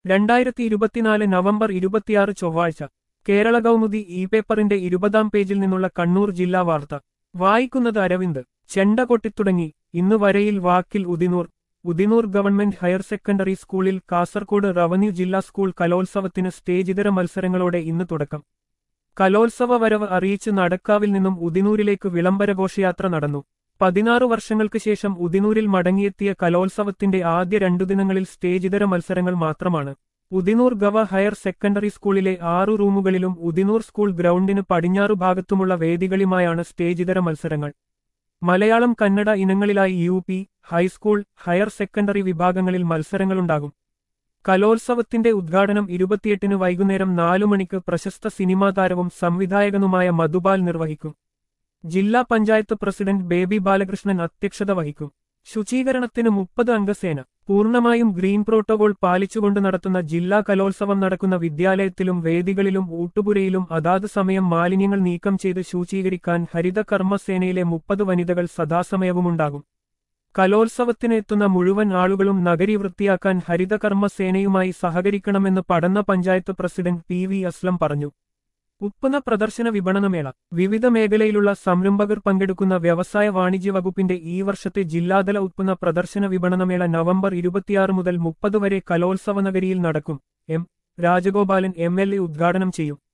രണ്ടായിരത്തി ഇരുപത്തിനാല് നവംബർ ഇരുപത്തിയാറ് ചൊവ്വാഴ്ച കേരള കൗമുദി ഇ പേപ്പറിന്റെ ഇരുപതാം പേജിൽ നിന്നുള്ള കണ്ണൂർ ജില്ലാ വാർത്ത വായിക്കുന്നത് അരവിന്ദ് ചെണ്ട കൊട്ടിത്തുടങ്ങി ഇന്ന് വരയിൽ വാക്കിൽ Udinur Udinur government higher secondary സ്കൂളിൽ കാസർകോട് റവന്യൂ ജില്ലാ സ്കൂൾ കലോത്സവത്തിന് സ്റ്റേജിതര മത്സരങ്ങളോടെ ഇന്ന് തുടക്കം കലോത്സവ വരവ് അറിയിച്ച് നടക്കാവിൽ നിന്നും ഉദിനൂരിലേക്ക് വിളംബര ഘോഷയാത്ര നടന്നു പതിനാറ് വർഷങ്ങൾക്ക് ശേഷം ഉദിനൂരിൽ മടങ്ങിയെത്തിയ കലോത്സവത്തിന്റെ ആദ്യ രണ്ടു ദിനങ്ങളിൽ സ്റ്റേജിതര മത്സരങ്ങൾ മാത്രമാണ് ഉദിനൂർ ഗവ ഹയർ സെക്കൻഡറി സ്കൂളിലെ ആറു റൂമുകളിലും ഉദിനൂർ സ്കൂൾ ഗ്രൗണ്ടിന് പടിഞ്ഞാറു ഭാഗത്തുമുള്ള വേദികളുമായാണ് സ്റ്റേജിതര മത്സരങ്ങൾ മലയാളം കന്നഡ ഇനങ്ങളിലായി U P high school higher secondary വിഭാഗങ്ങളിൽ മത്സരങ്ങളുണ്ടാകും കലോത്സവത്തിന്റെ ഉദ്ഘാടനം ഇരുപത്തിയെട്ടിന് വൈകുന്നേരം നാലു മണിക്ക് പ്രശസ്ത സിനിമാ താരവും സംവിധായകനുമായ മധുപാൽ നിർവഹിക്കും ജില്ലാ പഞ്ചായത്ത് പ്രസിഡന്റ് ബേബി ബാലകൃഷ്ണൻ അധ്യക്ഷത വഹിക്കും ശുചീകരണത്തിന് മുപ്പത് അംഗസേന പൂർണ്ണമായും ഗ്രീൻ പ്രോട്ടോകോൾ പാലിച്ചുകൊണ്ട് നടത്തുന്ന ജില്ലാ കലോത്സവം നടക്കുന്ന വിദ്യാലയത്തിലും വേദികളിലും ഊട്ടുപുരയിലും അതാത് സമയം മാലിന്യങ്ങൾ നീക്കം ചെയ്ത് ശുചീകരിക്കാൻ ഹരിത കർമ്മസേനയിലെ മുപ്പത് വനിതകൾ സദാസമയവുമുണ്ടാകും കലോത്സവത്തിന് എത്തുന്ന മുഴുവൻ ആളുകളും നഗരി വൃത്തിയാക്കാൻ ഹരിതകർമ്മസേനയുമായി സഹകരിക്കണമെന്ന് Padanna panchayat president P V Aslam പറഞ്ഞു ഉത്പന്ന പ്രദർശന വിപണനമേള വിവിധ മേഖലയിലുള്ള സംരംഭകർ പങ്കെടുക്കുന്ന വ്യവസായ വാണിജ്യ വകുപ്പിന്റെ ഈ വർഷത്തെ ജില്ലാതല ഉത്പന്ന പ്രദർശന വിപണനമേള നവംബർ ഇരുപത്തിയാറ് മുതൽ മുപ്പത് വരെ കലോത്സവ നഗരിയിൽ നടക്കും M Rajagopalan M L A ഉദ്ഘാടനം ചെയ്യും